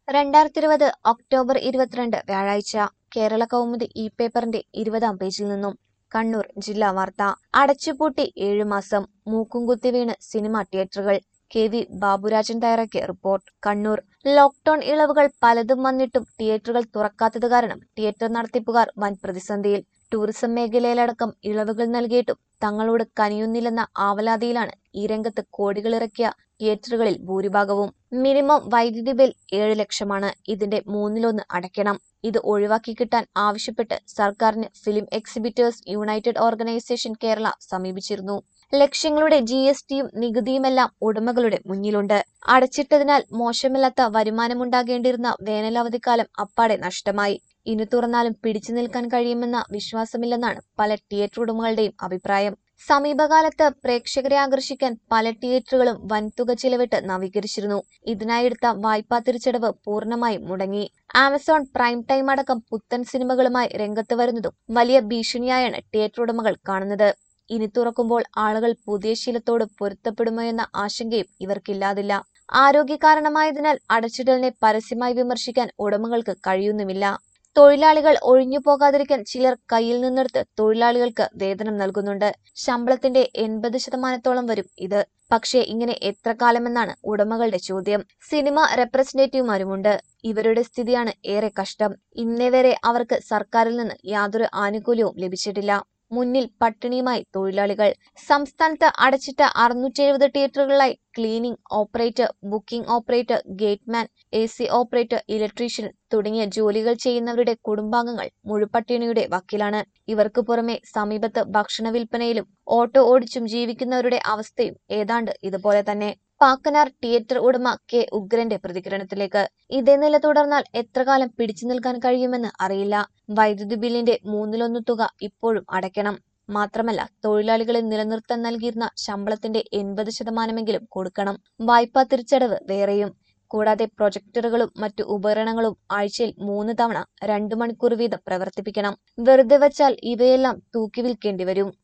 രണ്ടായിരത്തി ഇരുപത് ഒക്ടോബർ ഇരുപത്തിരണ്ട് വ്യാഴാഴ്ച കേരള കൗമുദി ഇ പേപ്പറിന്റെ ഇരുപതാം പേജിൽ നിന്നും കണ്ണൂർ ജില്ലാ വാർത്ത അടച്ചുപൂട്ടി ഏഴു മാസം മൂക്കും കുത്തി വീണ് സിനിമാ തിയേറ്ററുകൾ കെ വി ബാബുരാജൻ തയ്യാറാക്കിയ റിപ്പോർട്ട് കണ്ണൂർ ലോക്ഡൌൺ ഇളവുകൾ പലതും വന്നിട്ടും തിയേറ്ററുകൾ തുറക്കാത്തത് കാരണം തിയേറ്റർ നടത്തിപ്പുകാർ വൻ പ്രതിസന്ധിയിൽ ടൂറിസം മേഖലയിലടക്കം ഇളവുകൾ നൽകിയിട്ടും തങ്ങളോട് കനിയുന്നില്ലെന്ന ആവലാതിയിലാണ് ഈ രംഗത്ത് കോടികളിറക്കിയ തിയേറ്ററുകളിൽ ഭൂരിഭാഗവും മിനിമം വൈദ്യുതി ബിൽ ഏഴ് ലക്ഷമാണ് ഇതിന്റെ മൂന്നിലൊന്ന് അടയ്ക്കണം ഇത് ഒഴിവാക്കി കിട്ടാൻ ആവശ്യപ്പെട്ട് സർക്കാരിന് film exhibitors united organisation Kerala സമീപിച്ചിരുന്നു ലക്ഷ്യങ്ങളുടെ ജി എസ് ടിയും നികുതിയുമെല്ലാം ഉടമകളുടെ മുന്നിലുണ്ട് അടച്ചിട്ടതിനാൽ മോശമില്ലാത്ത വരുമാനമുണ്ടാകേണ്ടിയിരുന്ന വേനലവധിക്കാലം അപ്പാടെ നഷ്ടമായി ഇനി തുറന്നാലും പിടിച്ചു നിൽക്കാൻ കഴിയുമെന്ന വിശ്വാസമില്ലെന്നാണ് പല തിയേറ്റർ ഉടമകളുടെയും അഭിപ്രായം സമീപകാലത്ത് പ്രേക്ഷകരെ ആകർഷിക്കാൻ പല തിയേറ്ററുകളും വൻതുക ചിലവിട്ട് നവീകരിച്ചിരുന്നു ഇതിനായെടുത്ത വായ്പാ തിരിച്ചടവ് പൂർണ്ണമായും മുടങ്ങി ആമസോൺ പ്രൈം ടൈം അടക്കം പുത്തൻ സിനിമകളുമായി രംഗത്ത് വരുന്നതും വലിയ ഭീഷണിയായാണ് തിയേറ്റർ ഉടമകൾ കാണുന്നത് ഇനി തുറക്കുമ്പോൾ ആളുകൾ പുതിയ ശീലത്തോട് പൊരുത്തപ്പെടുമോ എന്ന ആശങ്കയും ഇവർക്കില്ലാതില്ല ആരോഗ്യ കാരണമായതിനാൽ അടച്ചിടലിനെ പരസ്യമായി വിമർശിക്കാൻ ഉടമകൾക്ക് കഴിയുന്നുമില്ല തൊഴിലാളികൾ ഒഴിഞ്ഞു പോകാതിരിക്കാൻ ചിലർ കയ്യിൽ നിന്നെടുത്ത് തൊഴിലാളികൾക്ക് വേതനം നൽകുന്നുണ്ട് ശമ്പളത്തിന്റെ എൺപത് ശതമാനത്തോളം വരും ഇത് പക്ഷേ ഇങ്ങനെ എത്ര കാലമെന്നാണ് ഉടമകളുടെ ചോദ്യം സിനിമ റെപ്രസെന്റേറ്റീവുമാരുമുണ്ട് ഇവരുടെ സ്ഥിതിയാണ് ഏറെ കഷ്ടം ഇന്നേ വരെ അവർക്ക് സർക്കാരിൽ നിന്ന് യാതൊരു ആനുകൂല്യവും ലഭിച്ചിട്ടില്ല മുന്നിൽ പട്ടിണിയുമായി തൊഴിലാളികൾ സംസ്ഥാനത്ത് അടച്ചിട്ട അറുന്നൂറ്റി എഴുപത് തിയേറ്ററുകളിലായി cleaning operator booking operator gateman A C operator electrician തുടങ്ങിയ ജോലികൾ ചെയ്യുന്നവരുടെ കുടുംബാംഗങ്ങൾ മുഴുപട്ടിണിയുടെ വക്കിലാണ് ഇവർക്ക് പുറമെ സമീപത്ത് ഭക്ഷണ വിൽപ്പനയിലും ഓട്ടോ ഓടിച്ചും ജീവിക്കുന്നവരുടെ അവസ്ഥയും ഏതാണ്ട് ഇതുപോലെ തന്നെ പാക്കനാർ തിയേറ്റർ ഉടമ കെ ഉഗ്രന്റെ പ്രതികരണത്തിലേക്ക് ഇതേ നില തുടർന്നാൽ എത്ര കാലം പിടിച്ചു നിൽക്കാൻ കഴിയുമെന്ന് അറിയില്ല വൈദ്യുതി ബില്ലിന്റെ മൂന്നിലൊന്ന് തുക ഇപ്പോഴും അടയ്ക്കണം മാത്രമല്ല തൊഴിലാളികളെ നിലനിർത്താൻ നൽകിയിരുന്ന ശമ്പളത്തിന്റെ എൺപത് ശതമാനമെങ്കിലും കൊടുക്കണം വായ്പാ തിരിച്ചടവ് വേറെയും കൂടാതെ പ്രൊജക്ടറുകളും മറ്റു ഉപകരണങ്ങളും ആഴ്ചയിൽ മൂന്ന് തവണ രണ്ടു മണിക്കൂർ വീതം പ്രവർത്തിപ്പിക്കണം വെറുതെ വച്ചാൽ ഇവയെല്ലാം തൂക്കി വിൽക്കേണ്ടി വരും